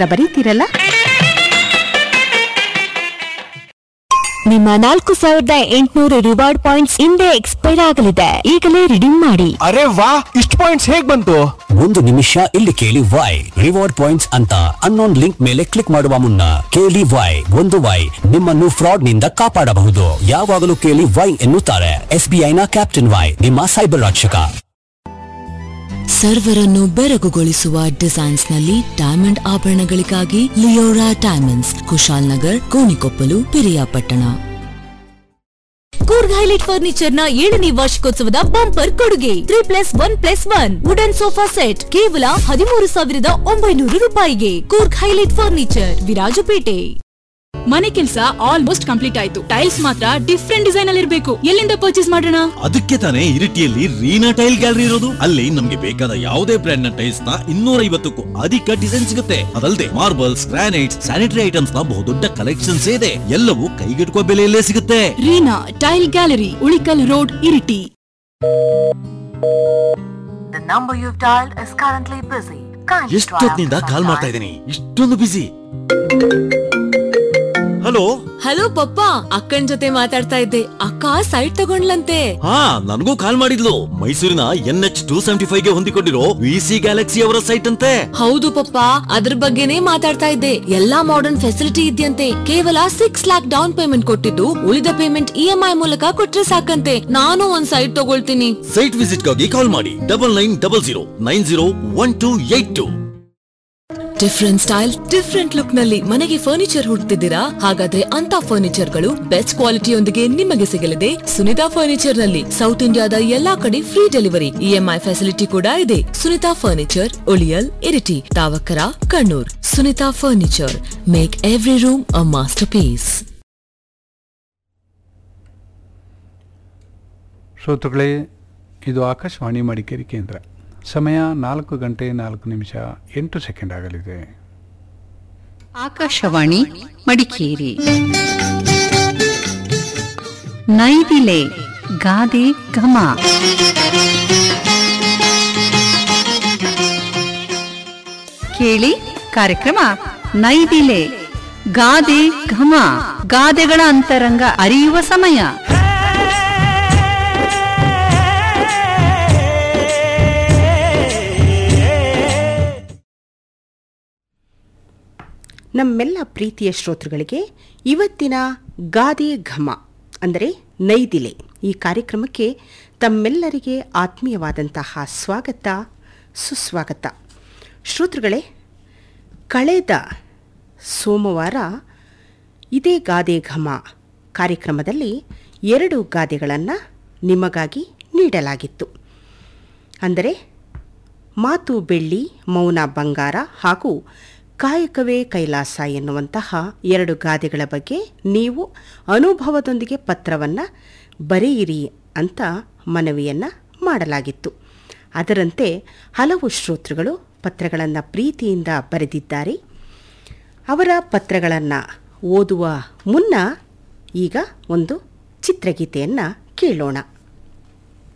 ಪತ್ರ ಬರೀತೀರಲ್ಲ ನಿಮ್ಮ ನಾಲ್ಕು ಸಾವಿರದ ಎಂಟುನೂರು ರಿವಾರ್ಡ್ ಪಾಯಿಂಟ್ಸ್ ಹಿಂದೆ ಎಕ್ಸ್ಪೈರ್ ಆಗಲಿದೆ ಈಗಲೇ ರಿಡೀಮ್ ಮಾಡಿ ಅರೆ ವಾ ಇಷ್ಟು ಪಾಯಿಂಟ್ಸ್ ಹೇಗ್ ಬಂತು ಒಂದು ನಿಮಿಷ ಇಲ್ಲಿ ಕೇಳಿ ವೈ ರಿವಾರ್ಡ್ ಪಾಯಿಂಟ್ಸ್ ಅಂತ ಅನ್ನೋನ್ ಲಿಂಕ್ ಮೇಲೆ ಕ್ಲಿಕ್ ಮಾಡುವ ಮುನ್ನ ಕೇಳಿ ವೈ ಒಂದು ವೈ ನಿಮ್ಮನ್ನು ಫ್ರಾಡ್ ನಿಂದ ಕಾಪಾಡಬಹುದು ಯಾವಾಗಲೂ ಕೇಳಿ ವೈ ಎನ್ನುತ್ತಾರೆ ಎಸ್ಬಿಐ ನ ಕ್ಯಾಪ್ಟನ್ ವೈ ನಿಮ್ಮ ಸೈಬರ್ ರಕ್ಷಕ ಸರ್ವರನ್ನು ಬೆರಗುಗೊಳಿಸುವ ಡಿಸೈನ್ಸ್ ನಲ್ಲಿ ಡೈಮಂಡ್ ಆಭರಣಗಳಿಗಾಗಿ Leora Diamonds Kushal Nagar Konikoppal Piriyapatna Coorg Highlight Furniture ನ ಏಳನೇ ವಾರ್ಷಿಕೋತ್ಸವದ ಬಂಪರ್ ಕೊಡುಗೆ three plus one plus one wooden sofa set ಕೇವಲ ಹದಿಮೂರು ಸಾವಿರದ ಒಂಬೈನೂರು ರೂಪಾಯಿಗೆ ಕೂರ್ಗ್ ಹೈಲೈಟ್ ಫರ್ನಿಚರ್ ವಿರಾಜಪೇಟೆ ಮನೆ ಕೆಲಸ ಆಲ್ಮೋಸ್ಟ್ ಕಂಪ್ಲೀಟ್ ಆಯ್ತು ಟೈಲ್ಸ್ ಮಾತ್ರ ಡಿಫ್ರೆಂಟ್ ಡಿಸೈನ್ ಅಲ್ಲಿ ಇರಬೇಕು ಎಲ್ಲಿಂದ ಪರ್ಚೇಸ್ ಮಾಡೋಣ ಅದಕ್ಕೆ ತಾನೇ ಇರಿಟಿಯಲ್ಲಿ ರೀನಾ ಟೈಲ್ ಗ್ಯಾಲರಿ ಇರೋದು ಅಲ್ಲಿ ನಮ್ಗೆ ಬೇಕಾದ ಯಾವುದೇ ಬ್ರ್ಯಾಂಡ್ ನ ಟೈಲ್ಸ್ ನ ಇನ್ನೂರ ಐವತ್ತಕ್ಕೂ ಅಧಿಕ ಡಿಸೈನ್ ಸಿಗುತ್ತೆ ಅದಲ್ಲದೆ ಮಾರ್ಬಲ್ಸ್ ಗ್ರಾನೈಟ್ಸ್ ಸ್ಯಾನಿಟರಿ ಐಟಮ್ಸ್ ನ ಬಹುದೊಡ್ಡ ಕಲೆಕ್ಷನ್ಸ್ ಇದೆ ಎಲ್ಲವೂ ಕೈಗೆಟುಕುವ ಬೆಲೆಯಲ್ಲೇ ಸಿಗುತ್ತೆ Reena tile gallery Ulikkal road Iritty The number you've dialed is currently busy. Kindly try ಎಷ್ಟೊತ್ತಿನಿಂದ after ಕಾಲ್ some ಮಾಡ್ತಾ time. ಇದ್ದೀನಿ ಇಷ್ಟೊಂದು ಬಿಸಿ ಹಲೋ ಹಲೋ ಪಪ್ಪ ಅಕ್ಕನ್ ಜೊತೆ ಮಾತಾಡ್ತಾ ಇದ್ದೆ ಅಕ್ಕ ಸೈಟ್ ತಗೊಂಡ್ಲಂತೆ ಹಾ ನನಗೂ ಕಾಲ್ ಮಾಡಿದ್ಲು ಮೈಸೂರಿನ N H two seventy five ಗೆ ಹೊಂದಿಕೊಂಡಿರೋ ವಿ ಸಿ ಗ್ಯಾಲಕ್ಸಿ ಅವರ ಸೈಟ್ ಅಂತೆ ಹೌದು ಪಪ್ಪ ಅದ್ರ ಬಗ್ಗೆನೇ ಮಾತಾಡ್ತಾ ಇದ್ದೆ ಎಲ್ಲಾ ಮಾಡರ್ನ್ ಫೆಸಿಲಿಟಿ ಇದೆಯಂತೆ ಕೇವಲ ಸಿಕ್ಸ್ ಲ್ಯಾಕ್ ಡೌನ್ ಪೇಮೆಂಟ್ ಕೊಟ್ಟಿದ್ದು ಉಳಿದ ಪೇಮೆಂಟ್ ಇ ಎಂ ಐ ಮೂಲಕ ಕೊಟ್ರೆ ಸಾಕಂತೆ ನಾನು ಒಂದ್ ಸೈಟ್ ತಗೊಳ್ತೀನಿ ಸೈಟ್ ವಿಸಿಟ್ ಗಾಗಿ ಕಾಲ್ ಮಾಡಿ double nine double zero nine zero one two eight two different style different look ನಲ್ಲಿ ಮನೆಗೆ ಫರ್ನಿಚರ್ ಹುಡುಕ್ತಿದ್ದೀರಾ ಹಾಗಾದ್ರೆ ಅಂತ ಫರ್ನಿಚರ್ ಗಳು ಬೆಸ್ಟ್ ಕ್ವಾಲಿಟಿಯೊಂದಿಗೆ ನಿಮಗೆ ಸಿಗಲಿದೆ ಸುನಿತಾ ಫರ್ನಿಚರ್ ನಲ್ಲಿ ಸೌತ್ ಇಂಡಿಯಾದ ಎಲ್ಲಾ ಕಡೆ ಫ್ರೀ ಡೆಲಿವರಿ ಇಎಂಐ ಫೆಸಿಲಿಟಿ ಕೂಡ ಇದೆ Sunitha furniture Uliyal Iritty Thavakkara Kannur Sunitha furniture make every room a masterpiece ಶ್ರೋತೃಗಳೇ ಇದು ಆಕಾಶವಾಣಿ ಮಡಿಕೇರಿ ಕೇಂದ್ರ ಸಮಯ ನಾಲ್ಕು ಗಂಟೆ ನಾಲ್ಕು ನಿಮಿಷ ಎಂಟು ಸೆಕೆಂಡ್ ಆಗಲಿದೆ ಆಕಾಶವಾಣಿ ಮಡಿಕೇರಿ ನೈದಿಲೆ ಗಾದೆ ಘಮ ಕೇಳಿ ಕಾರ್ಯಕ್ರಮ ನೈದಿಲೆ ಗಾದೆ ಘಮ ಗಾದೆಗಳ ಅಂತರಂಗ ಅರಿಯುವ ಸಮಯ ನಮ್ಮೆಲ್ಲ ಪ್ರೀತಿಯ ಶ್ರೋತೃಗಳಿಗೆ ಇವತ್ತಿನ ಗಾದೆ ಘಮ ಅಂದರೆ ನೈದಿಲೆ ಈ ಕಾರ್ಯಕ್ರಮಕ್ಕೆ ತಮ್ಮೆಲ್ಲರಿಗೆ ಆತ್ಮೀಯವಾದಂತಹ ಸ್ವಾಗತ ಸುಸ್ವಾಗತ ಶ್ರೋತೃಗಳೇ ಕಳೆದ ಸೋಮವಾರ ಇದೇ ಗಾದೆ ಘಮ ಕಾರ್ಯಕ್ರಮದಲ್ಲಿ ಎರಡು ಗಾದೆಗಳನ್ನು ನಿಮಗಾಗಿ ನೀಡಲಾಗಿತ್ತು ಅಂದರೆ ಮಾತು ಬೆಳ್ಳಿ ಮೌನ ಬಂಗಾರ ಹಾಗೂ ಕಾಯಕವೇ ಕೈಲಾಸ ಎನ್ನುವಂತಹ ಎರಡು ಗಾದೆಗಳ ಬಗ್ಗೆ ನೀವು ಅನುಭವದೊಂದಿಗೆ ಪತ್ರವನ್ನು ಬರೆಯಿರಿ ಅಂತ ಮನವಿಯನ್ನು ಮಾಡಲಾಗಿತ್ತು ಅದರಂತೆ ಹಲವು ಶ್ರೋತೃಗಳು ಪತ್ರಗಳನ್ನು ಪ್ರೀತಿಯಿಂದ ಬರೆದಿದ್ದಾರೆ ಅವರ ಪತ್ರಗಳನ್ನು ಓದುವ ಮುನ್ನ ಈಗ ಒಂದು ಚಿತ್ರಗೀತೆಯನ್ನು ಕೇಳೋಣ